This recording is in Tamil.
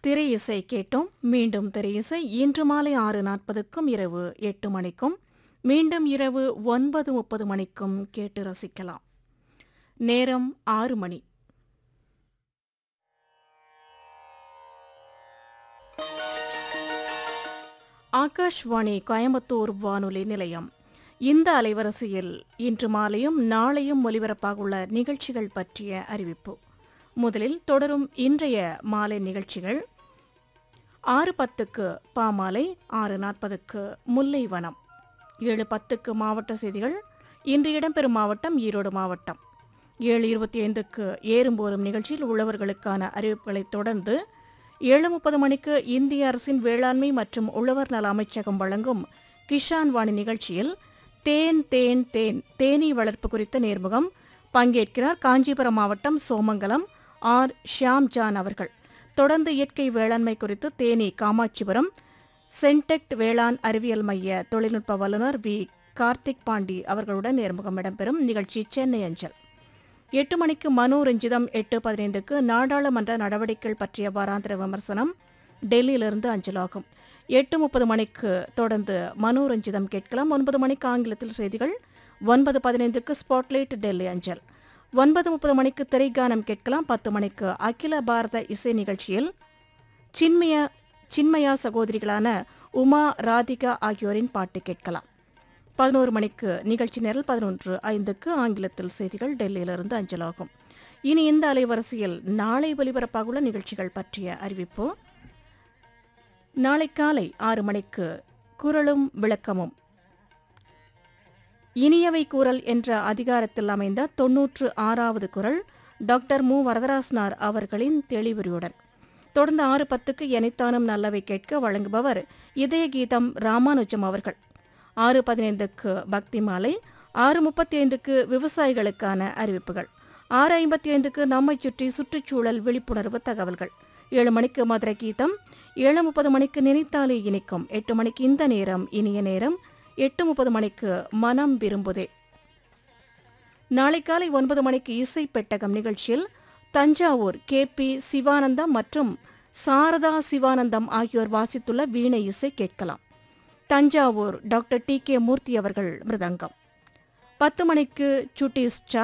திரை இசை கேட்டோம் மீண்டும் திரை இசை இன்று மாலை ஆறு நாற்பதுக்கும் இரவு எட்டு மணிக்கும் மீண்டும் இரவு ஒன்பது முப்பது மணிக்கும் கேட்டு ரசிக்கலாம் நேரம் ஆறு மணி ஆகாஷ்வாணி கோயம்புத்தூர் வானொலி நிலையம் இந்த அலைவரிசையில் இன்று மாலையும் நாளையும் ஒலிபரப்பாக உள்ள நிகழ்ச்சிகள் பற்றிய அறிவிப்பு முதலில் தொடரும் இன்றைய மாலை நிகழ்ச்சிகள் ஆறு பத்துக்கு பாமாலை ஆறு நாற்பதுக்கு முல்லைவனம் ஏழு பத்துக்கு மாவட்ட செய்திகள் இன்று இடம்பெறும் மாவட்டம் ஈரோடு மாவட்டம் ஏழு இருபத்தி ஐந்துக்கு ஏறும்போரும் நிகழ்ச்சியில் உழவர்களுக்கான அறிவிப்புகளைத் தொடர்ந்து ஏழு முப்பது மணிக்கு இந்திய அரசின் வேளாண்மை மற்றும் உழவர் நல அமைச்சகம் வழங்கும் கிஷான் வாணி நிகழ்ச்சியில் தேன் தேன் தேன் தேனீ வளர்ப்பு குறித்த நேர்முகம் பங்கேற்கிறார் காஞ்சிபுரம் மாவட்டம் சோமங்கலம் ஆர் ஷியாம் ஜான் அவர்கள் தொடர்ந்து இயற்கை வேளாண்மை குறித்து தேனி காமாட்சிபுரம் சென்டெக்ட் வேளாண் அறிவியல் மைய தொழில்நுட்ப வல்லுநர் வி கார்த்திக் பாண்டி அவர்களுடன் நேர்முகம் இடம்பெறும் நிகழ்ச்சி சென்னை அஞ்சல் எட்டு மணிக்கு மனோரஞ்சிதம் எட்டு பதினைந்துக்கு நாடாளுமன்ற நடவடிக்கைகள் பற்றிய வாராந்திர விமர்சனம் டெல்லியிலிருந்து அஞ்சலாகும் எட்டு முப்பது மணிக்கு தொடர்ந்து மனோரஞ்சிதம் கேட்கலாம் ஒன்பது மணிக்கு ஆங்கிலத்தில் செய்திகள் ஒன்பது பதினைந்துக்கு ஸ்பாட்லைட் டெல்லி அஞ்சல் ஒன்பது முப்பது மணிக்கு திரைக்கானம் கேட்கலாம் பத்து மணிக்கு அகில பாரத இசை நிகழ்ச்சியில் சின்மய சின்மயா சகோதரிகளான உமா ராதிகா ஆகியோரின் பாட்டு கேட்கலாம் பதினோரு மணிக்கு நிகழ்ச்சி நேரில் பதினொன்று ஐந்துக்கு ஆங்கிலத்தில் செய்திகள் டெல்லியிலிருந்து அஞ்சலாகும் இனி இந்த அலைவரிசையில் நாளை ஒலிபரப்பாகுள்ள நிகழ்ச்சிகள் பற்றிய அறிவிப்பு நாளை காலை ஆறு மணிக்கு குரலும் விளக்கமும் இனியவை கூறல் என்ற அதிகாரத்தில் அமைந்த தொன்னூற்று ஆறாவது குரல் டாக்டர் மு வரதராசனார் அவர்களின் தெளிவுரையுடன் தொடர்ந்து ஆறு பத்துக்கு எனைத்தானும் நல்லவை கேட்க வழங்குபவர் இதய கீதம் ராமானுஜம் அவர்கள் ஆறு பதினைந்துக்கு பக்தி மாலை ஆறு முப்பத்தி ஐந்துக்கு விவசாயிகளுக்கான அறிவிப்புகள் ஆறு ஐம்பத்தி ஐந்துக்கு நம்மை சுற்றி சுற்றுச்சூழல் விழிப்புணர்வு தகவல்கள் ஏழு மணிக்கு மதுரை கீதம் ஏழு முப்பது மணிக்கு நினைத்தாலே இனிக்கும் எட்டு மணிக்கு இந்த நேரம் இனிய நேரம் எட்டு முப்பது மணிக்கு மனம் விரும்புதே நாளை காலை ஒன்பது மணிக்கு இசை பெட்டகம் நிகழ்ச்சியில் தஞ்சாவூர் கே பி சிவானந்தம் மற்றும் சாரதா சிவானந்தம் ஆகியோர் வாசித்துள்ள வீணை இசை கேட்கலாம் Thanjavur doctor T K Murthy அவர்கள் மிருதங்கம் பத்து மணிக்கு சுட்டி